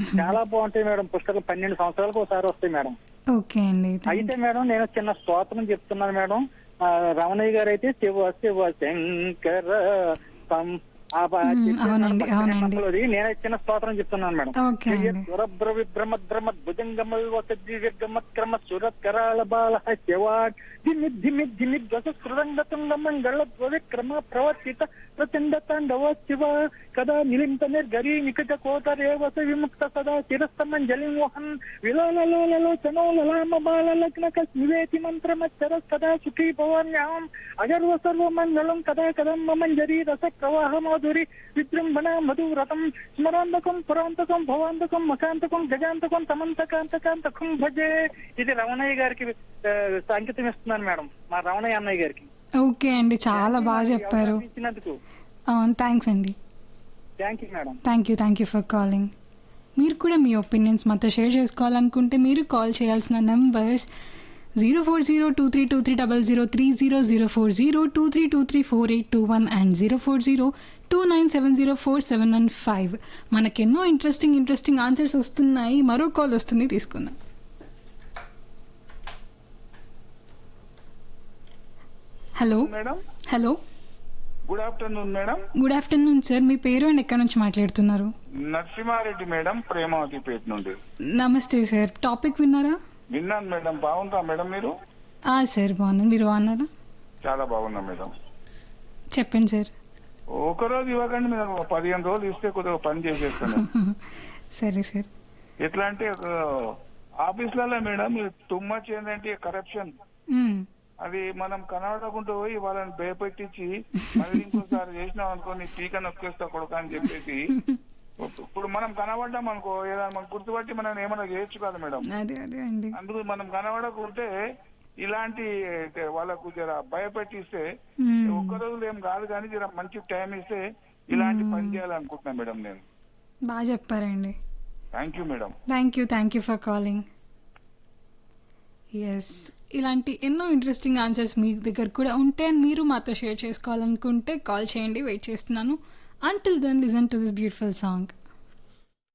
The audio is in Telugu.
చాలా బాగుంటాయి మేడం పుస్తకం పన్నెండు సంవత్సరాలకు ఒకసారి వస్తాయి మేడం ఓకే అండి అయితే మేడం నేను చిన్న స్తోత్రం చెప్తున్నాను మేడం ఆ, రమణయ్య గారు అయితే శివ శివ శంకర సం ఆ బా- మ్మ్, చెప్పారు అవునండి, మేడం, అవునండి. పక్కలోది. నేనే చిన్న స్తోత్రం చెప్తున్నాను మేడం ఓకే అండి సురభ్ర విభ్రమద్ భ్రమద్ భుజంగమల్ వసద్ది విర్గమత్ క్రమ సురత్ కరాళ బాల శివాట్ ధిమి ధిమి ధిమి దశ కృదంగతుంగ మంగళ విక్రమ ప్రవర్తిత ప్రచండ తాండవ శివ కదా నిలింత నిర్గరి నికట కోటరే వస విముక్త సదా శిరస్తమంజలి మోహన్ విలోలలో చనోలలామ బాల లగ్న కస్మివేతి మంత్రమచ్చర సదా సుఖీ భవాన్యాం అగర్వ సర్వ మంగళం కదా కదం మంజరి రస ప్రవాహ మాధురి విజృంభణ మధువ్రతం స్మరాంతకం పురాంతకం భవాంతకం మకాంతకం గజాంతకం తమంతకాంతకాంతకం భజే ఇది రమణయ్య గారికి ఆ, సంకేతం ఇస్తున్నాను మేడం మా రమణయ్య అన్నయ్య గారికి ఓకే అండి చాలా బాగా చెప్పారు ఇచ్చినందుకు అవును థ్యాంక్స్ అండి thank you madam thank you thank you for calling మీరు కూడా మీ ఒపీనియన్స్ మాతో షేర్ చేసుకోవాలనుకుంటే మీరు కాల్ చేయాల్సిన numbers zero four zero two three two three double zero three zero zero four zero two three two three four eight two one and zero four zero two nine seven zero four seven one five మనకెన్నో ఇంట్రెస్టింగ్ ఇంట్రెస్టింగ్ ఆన్సర్స్ వస్తున్నాయి మరో కాల్ వస్తుంది తీసుకుందాం hello madam hello good afternoon madam good afternoon sir మీ పేరు అండ్ ఎక్కడి నుంచి మాట్లాడుతున్నారు నరసింహారెడ్డి మేడం ప్రేమావతిపేట నుండి నమస్తే సార్ టాపిక్ విన్నారా విన్నాను మేడం బాగుందా మేడం మీరు ఆ, సార్ బాగున్నాను మీరు బాగున్నారా చాలా బాగున్నా మేడం చెప్పండి సార్ ఒక రోజు ఇవ్వకండి మీరు ఒక పదిహేను రోజులు ఇస్తే కొద్దిగా పని చేసేస్తాను సరే సార్ ఎట్లా అంటే ఒక ఆఫీసులలో మేడం టూ మచ్ ఏంటంటే కరప్షన్ మ్మ్. అది మనం కనబడకుండా పోయి వాళ్ళని భయపెట్టించి మళ్ళీ ఇంకోసారి చేసినాం అనుకో నీ టీకా నొక్కేస్తా కొడుక అని చెప్పేసి ఇప్పుడు మనం కనబడ్డాం అనుకో ఏదైనా మనం గుర్తుపట్టి మనం ఏమైనా చేయొచ్చు కదా మేడం అదే అదే అండి అందుకు మనం కనబడకుంటే ఇలాంటి వాళ్ళకు జర భయపెట్టిస్తే మ్మ్. ఒక్క రోజులు ఏం కాదు కానీ జర మంచి టైం ఇస్తే ఇలాంటి పని చేయాలనుకుంటున్నా మేడం నేను బాగా చెప్పారండి thank you madam thank you thank you for calling yes ఇలాంటి ఎన్నో ఇంట్రెస్టింగ్ ఆన్సర్స్ మీ దగ్గర కూడా ఉంటే and మీరు మాతో షేర్ చేసుకోవాలనుకుంటే కాల్ చేయండి వెయిట్ చేస్తున్నాను until then listen to this beautiful song